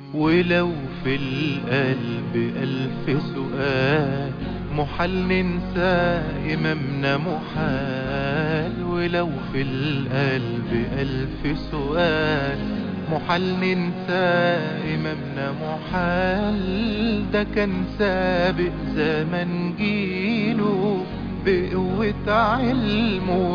ولو في القلب ألف سؤال محال ننسى إمامنا محال ولو في القلب ألف سؤال محال ننسى إمامنا محال ده كان سابق زمن جيله بقوة علمه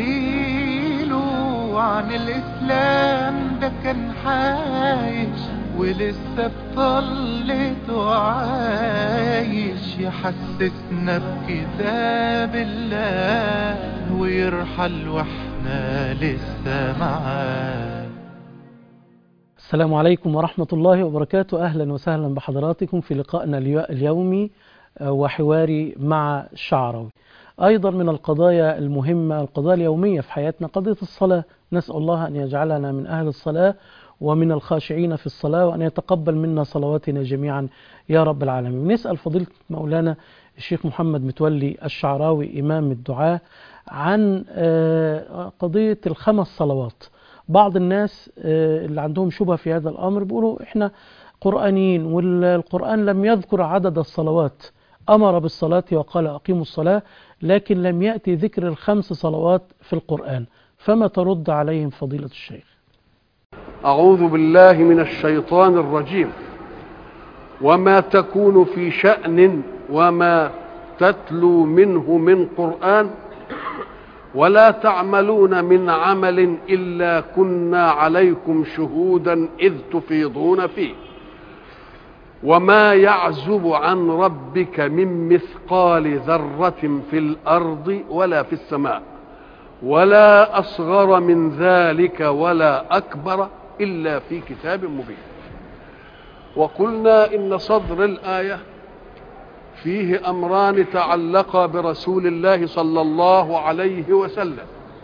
ودليله عن الإسلام ده كان عايش ولسه بطلته عايش يحسسنا بكتاب الله ويرحل واحنا لسه معاه السلام عليكم ورحمة الله وبركاته أهلا وسهلا بحضراتكم في لقائنا اليومي وحواري مع الشعراوي أيضا من القضايا المهمة القضايا اليومية في حياتنا قضية الصلاة نسأل الله أن يجعلنا من أهل الصلاة ومن الخاشعين في الصلاة وأن يتقبل منا صلواتنا جميعا يا رب العالمين نسأل فضيلة مولانا الشيخ محمد متولي الشعراوي إمام الدعاء عن قضية الخمس صلوات بعض الناس اللي عندهم شبهة في هذا الأمر بيقولوا إحنا قرآنيين والقرآن لم يذكر عدد الصلوات أمر بالصلاة وقال أقيموا الصلاة لكن لم يأتي ذكر الخمس صلوات في القرآن فما ترد عليهم فضيلة الشيخ أعوذ بالله من الشيطان الرجيم وما تكون في شأن وما تتلو منه من قرآن ولا تعملون من عمل إلا كنا عليكم شهودا إذ تفيضون فيه وما يعزب عن ربك من مثقال ذرة في الأرض ولا في السماء ولا أصغر من ذلك ولا أكبر إلا في كتاب مبين وقلنا إن صدر الآية فيه أمران تعلقا برسول الله صلى الله عليه وسلم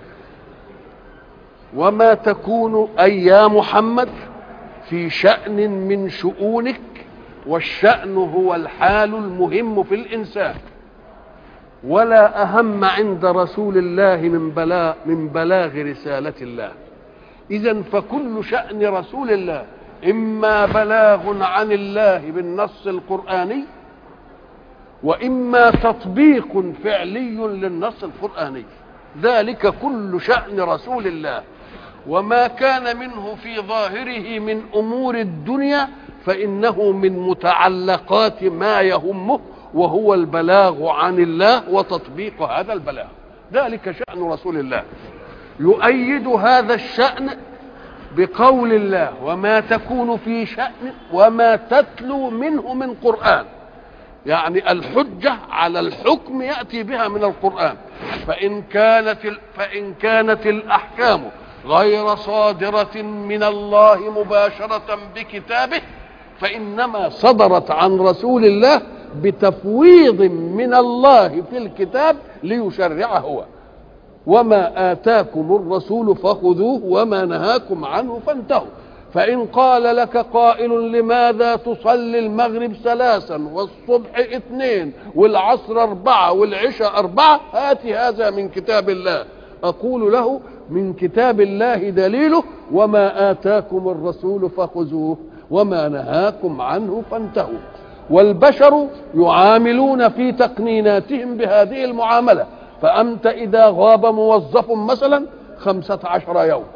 وما تكون أي يا محمد في شأن من شؤونك والشأن هو الحال المهم في الإنسان ولا أهم عند رسول الله من بلاغ من بلاغ رسالة الله إذا فكل شأن رسول الله إما بلاغ عن الله بالنص القرآني وإما تطبيق فعلي للنص القرآني ذلك كل شأن رسول الله وما كان منه في ظاهره من أمور الدنيا فإنه من متعلقات ما يهمه وهو البلاغ عن الله وتطبيق هذا البلاغ ذلك شأن رسول الله يؤيد هذا الشأن بقول الله وما تكون في شأن وما تتلو منه من قرآن يعني الحجة على الحكم يأتي بها من القرآن فإن كانت فإن كانت الأحكام غير صادرة من الله مباشرة بكتابه فإنما صدرت عن رسول الله بتفويض من الله في الكتاب ليشرع هو وما آتاكم الرسول فخذوه وما نهاكم عنه فانتهوا فإن قال لك قائل لماذا تصلي المغرب ثلاثا والصبح اثنين والعصر أربعة والعشاء أربعة هات هذا من كتاب الله أقول له من كتاب الله دليله وما آتاكم الرسول فخذوه وما نهاكم عنه فانتهوا والبشر يعاملون في تقنيناتهم بهذه المعاملة فأنت إذا غاب موظف مثلا خمسة عشر يوم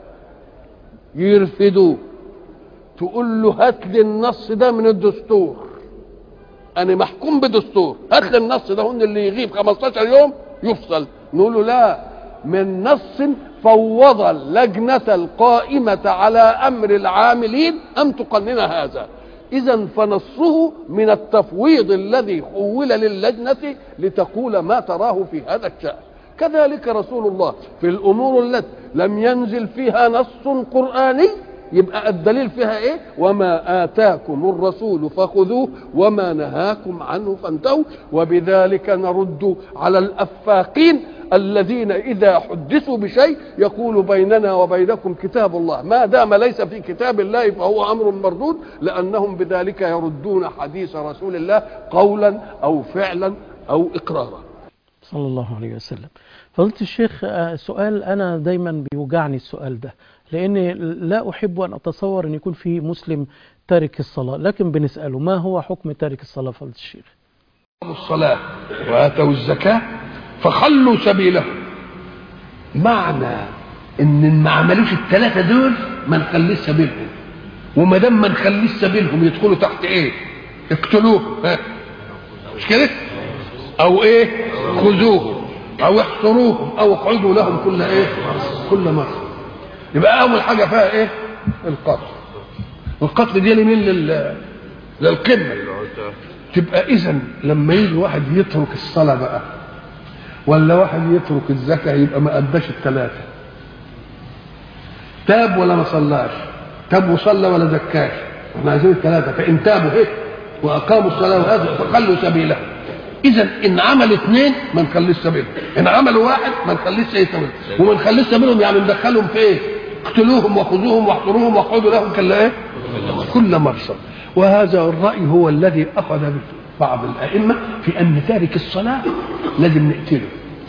يرفدوه تقول له هات لي النص ده من الدستور أنا محكوم بدستور هات لي النص ده هون اللي يغيب 15 يوم يفصل نقول له لا من نص فوض اللجنة القائمة على أمر العاملين أن تقنن هذا إذا فنصه من التفويض الذي حول للجنة لتقول ما تراه في هذا الشأن كذلك رسول الله في الأمور التي لم ينزل فيها نص قرآني يبقى الدليل فيها ايه وما آتاكم الرسول فخذوه وما نهاكم عنه فانتهوا وبذلك نرد على الأفاقين الذين إذا حدثوا بشيء يقول بيننا وبينكم كتاب الله ما دام ليس في كتاب الله فهو أمر مردود لأنهم بذلك يردون حديث رسول الله قولا أو فعلا أو إقرارا صلى الله عليه وسلم فضلت الشيخ سؤال أنا دايما بيوجعني السؤال ده لأن لا أحب أن أتصور أن يكون في مسلم تارك الصلاة لكن بنسأله ما هو حكم تارك الصلاة فضل الشيخ الصلاة وآتوا الزكاة فخلوا سبيلهم معنى ان ما عملوش الثلاثة دول ما نخليش سبيلهم وما دام ما نخليش سبيلهم يدخلوا تحت ايه؟ اقتلوه ها مش كده؟ او ايه؟ خذوهم او احصروهم او اقعدوا لهم كل ايه؟ كل مرة يبقى اول حاجة فيها ايه؟ القتل القتل دي لمين لل للقمة تبقى اذا لما يجي واحد يترك الصلاة بقى ولا واحد يترك الزكاة يبقى ما أداش الثلاثة تاب ولا ما صلاش تاب وصلى ولا زكاش احنا عايزين الثلاثة فإن تابوا هيك وأقاموا الصلاة وهذا فخلوا سبيله إذا إن عمل اثنين ما نخليش سبيلهم إن عملوا واحد ما نخليش أي سبيل وما نخليش سبيلهم يعني ندخلهم في إيه؟ اقتلوهم وخذوهم واحضروهم واقعدوا لهم كلا إيه؟ كل مرصد وهذا الرأي هو الذي أخذ به بعض الأئمة في أن تارك الصلاة لازم نقتله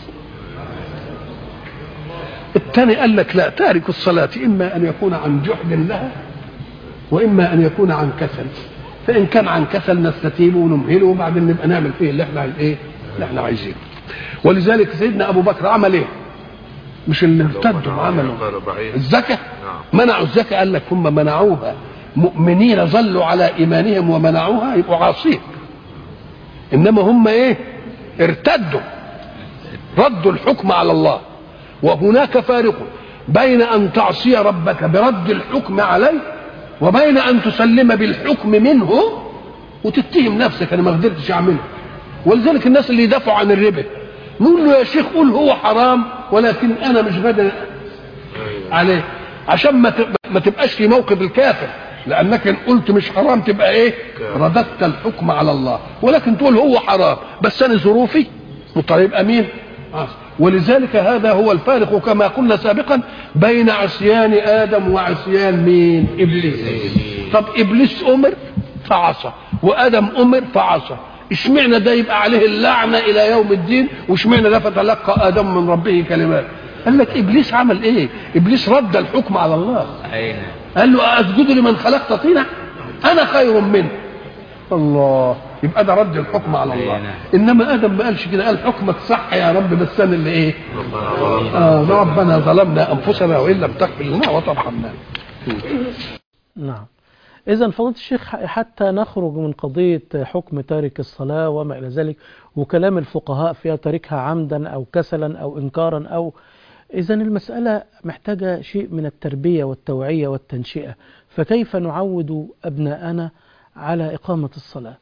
الثاني قال لك لا تارك الصلاة إما أن يكون عن جحد لها وإما أن يكون عن كسل فإن كان عن كسل نستتيبه ونمهله وبعدين نبقى نعمل فيه اللي احنا ايه اللي احنا عايزينه ولذلك سيدنا أبو بكر عمل ايه مش اللي ارتدوا عملوا الزكاة منعوا الزكاة قال لك هم منعوها مؤمنين ظلوا على إيمانهم ومنعوها يبقوا عاصين انما هم ايه ارتدوا ردوا الحكم على الله وهناك فارق بين ان تعصي ربك برد الحكم عليه وبين ان تسلم بالحكم منه وتتهم نفسك انا ما قدرتش اعمله ولذلك الناس اللي يدافعوا عن الربا نقول له يا شيخ قول هو حرام ولكن انا مش قادر عليه عشان ما ما تبقاش في موقف الكافر لانك ان قلت مش حرام تبقى ايه رددت الحكم على الله ولكن تقول هو حرام بس انا ظروفي طيب امين ولذلك هذا هو الفارق كما قلنا سابقا بين عصيان ادم وعصيان مين ابليس طب ابليس امر فعصى وادم امر فعصى اشمعنى ده يبقى عليه اللعنه الى يوم الدين واشمعنى ده فتلقى ادم من ربه كلمات قال لك ابليس عمل ايه ابليس رد الحكم على الله قال له اسجد لمن خلقت طينا انا خير منه الله يبقى ده رد الحكم على الله انما ادم ما قالش كده قال حكمك صح يا رب بس انا اللي ايه آه ربنا ظلمنا انفسنا وان لم تغفر لنا وترحمنا نعم إذا فضيلة الشيخ حتى نخرج من قضية حكم تارك الصلاة وما إلى ذلك وكلام الفقهاء فيها تاركها عمدا أو كسلا أو إنكارا أو إذا المسألة محتاجة شيء من التربية والتوعية والتنشئة فكيف نعود أبناءنا على إقامة الصلاة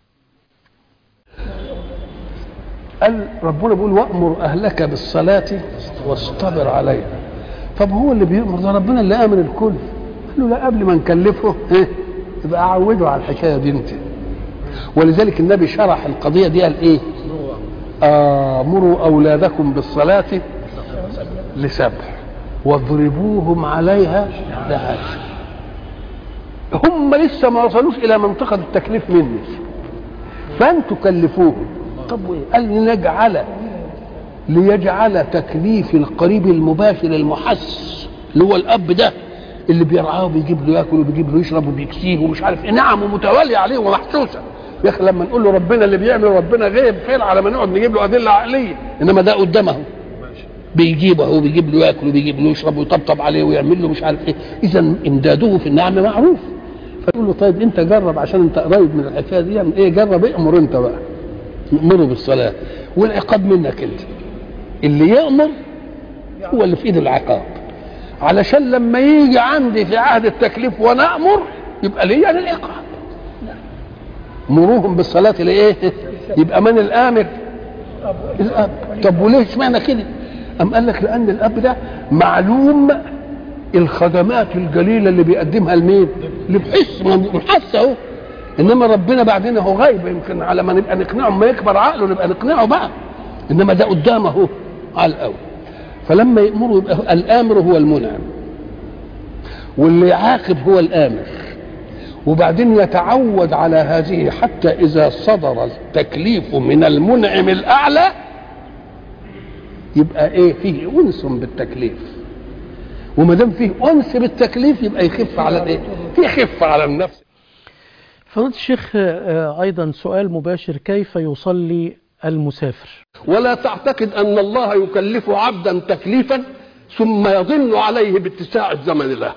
قال ربنا بيقول وأمر أهلك بالصلاة واصطبر عليها طب هو اللي بيأمر ده ربنا اللي آمن الكل قال له لا قبل ما نكلفه إيه يبقى أعوده على الحكاية دي أنت ولذلك النبي شرح القضية دي قال إيه آمروا أولادكم بالصلاة لسبع واضربوهم عليها لعشر هم لسه ما وصلوش الى منطقه التكليف مني فانتوا كلفوهم طب وايه قال لنجعل ليجعل تكليف القريب المباشر المحس اللي هو الاب ده اللي بيرعاه وبيجيب له ياكل وبيجيب له يشرب وبيكسيه ومش عارف ايه نعم ومتواليه عليه ومحسوسه يا اخي لما نقول له ربنا اللي بيعمل ربنا غيب خير على ما نقعد نجيب له ادله عقليه انما ده قدامه بيجيبه وبيجيب له ياكل وبيجيب له يشرب ويطبطب عليه ويعمل له مش عارف ايه اذا امداده في النعم معروف فيقول له طيب انت جرب عشان انت قريب من الحكايه دي يعني ايه جرب امر انت بقى امره بالصلاه والعقاب منك انت اللي يامر هو اللي في ايده العقاب علشان لما يجي عندي في عهد التكليف وانا امر يبقى ليا يعني العقاب مروهم بالصلاه لايه يبقى من الامر الاب طب وليه اشمعنى كده أم قال لك لأن الأب ده معلوم الخدمات الجليلة اللي بيقدمها لمين؟ اللي بحس محس أهو إنما ربنا بعدين هو غايب يمكن على ما نبقى نقنعه ما يكبر عقله نبقى نقنعه بقى إنما ده قدامه أهو على الأول فلما يأمره يبقى الآمر هو المنعم واللي يعاقب هو الآمر وبعدين يتعود على هذه حتى إذا صدر التكليف من المنعم الأعلى يبقى ايه فيه انس بالتكليف وما دام فيه انس بالتكليف يبقى يخف على الايه؟ يخف على النفس فضيلة الشيخ آه، أيضا سؤال مباشر كيف يصلي المسافر ولا تعتقد ان الله يكلف عبدا تكليفا ثم يظن عليه باتساع الزمن له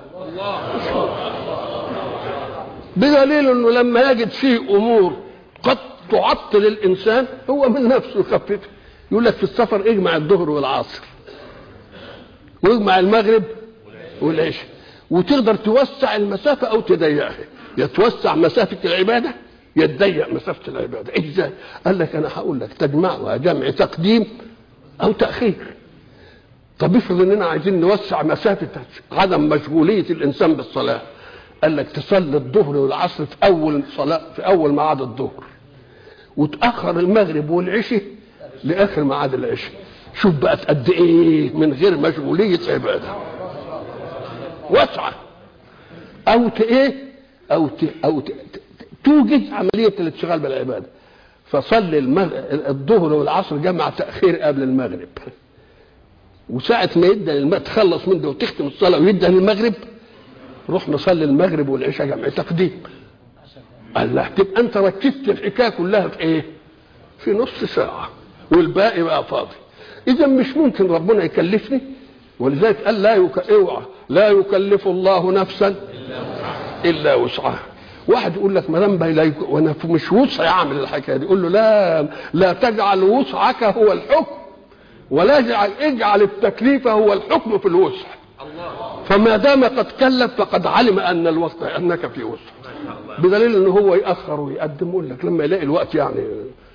بدليل انه لما يجد فيه امور قد تعطل الانسان هو من نفسه يخففها يقول لك في السفر اجمع الظهر والعصر واجمع المغرب والعشاء وتقدر توسع المسافه او تضيقها يا توسع مسافه العباده يا تضيق مسافه العباده ازاي؟ قال لك انا هقول لك تجمعها جمع تقديم او تاخير طب افرض اننا عايزين نوسع مسافه عدم مشغوليه الانسان بالصلاه قال لك تصلي الظهر والعصر في اول صلاه في اول ميعاد الظهر وتاخر المغرب والعشاء لاخر ميعاد العشاء شوف بقت قد ايه من غير مشغوليه عباده واسعه او ت ايه او ت او ت ت- توجد عمليه الانشغال بالعباده فصلي المغ... الظهر والعصر جمع تاخير قبل المغرب وساعة ما يدن الم... تخلص من ده وتختم الصلاة ويدن المغرب روح نصلي المغرب والعشاء جمع تقديم قال لا تبقى انت ركزت الحكايه كلها في ايه؟ في نص ساعه والباقي بقى فاضي اذا مش ممكن ربنا يكلفني ولذلك قال لا يك... اوعى لا يكلف الله نفسا الا وسعها واحد يقول لك ما دام لا يك... وانا مش وسعي اعمل الحكايه دي يقول له لا لا تجعل وسعك هو الحكم ولا اجعل اجعل التكليف هو الحكم في الوسع فما دام قد كلف فقد علم ان الوسع انك في وسع بدليل ان هو ياخر ويقدم يقول لك لما يلاقي الوقت يعني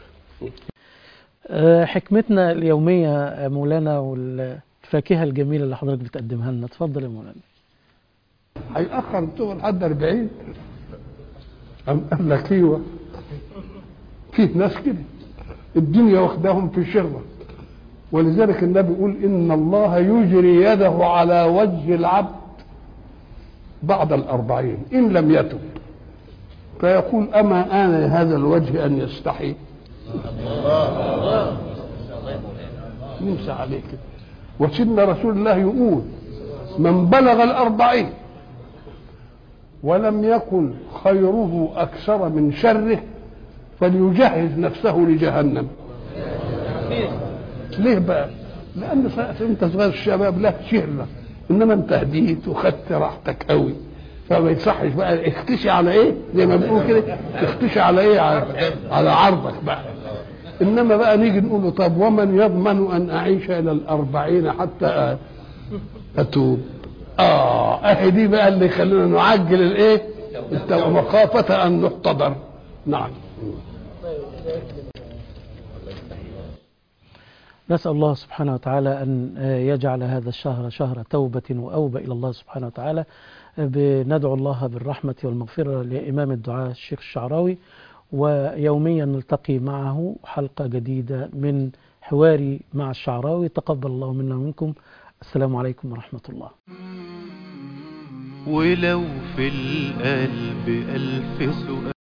آه، حكمتنا اليومية يا مولانا والفاكهة الجميلة اللي حضرتك بتقدمها لنا اتفضل يا مولانا هيأخر الظهر لحد 40 أم قال لك ايوه في ناس كده الدنيا واخداهم في شره ولذلك النبي يقول ان الله يجري يده على وجه العبد بعد الأربعين إن لم يتب فيقول أما آن هذا الوجه أن يستحي نمسى عليه كده وسيدنا رسول الله يقول من بلغ الأربعين ولم يكن خيره أكثر من شره فليجهز نفسه لجهنم ليه بقى؟ لأن ساعة أنت صغير الشباب له شهرة إنما أنت هديت وخدت راحتك قوي فما يصحش بقى اختشي على ايه زي ما بنقول كده اختشي على ايه على, على عرضك بقى انما بقى نيجي نقول له طب ومن يضمن ان اعيش الى الاربعين حتى اتوب اه اهي دي بقى اللي يخلينا نعجل الايه التوبة مخافة ان نحتضر نعم نسأل الله سبحانه وتعالى أن يجعل هذا الشهر شهر توبة وأوبة إلى الله سبحانه وتعالى بندعو الله بالرحمة والمغفرة لإمام الدعاء الشيخ الشعراوي ويوميا نلتقي معه حلقة جديدة من حواري مع الشعراوي تقبل الله منا ومنكم السلام عليكم ورحمة الله ولو في القلب ألف سؤال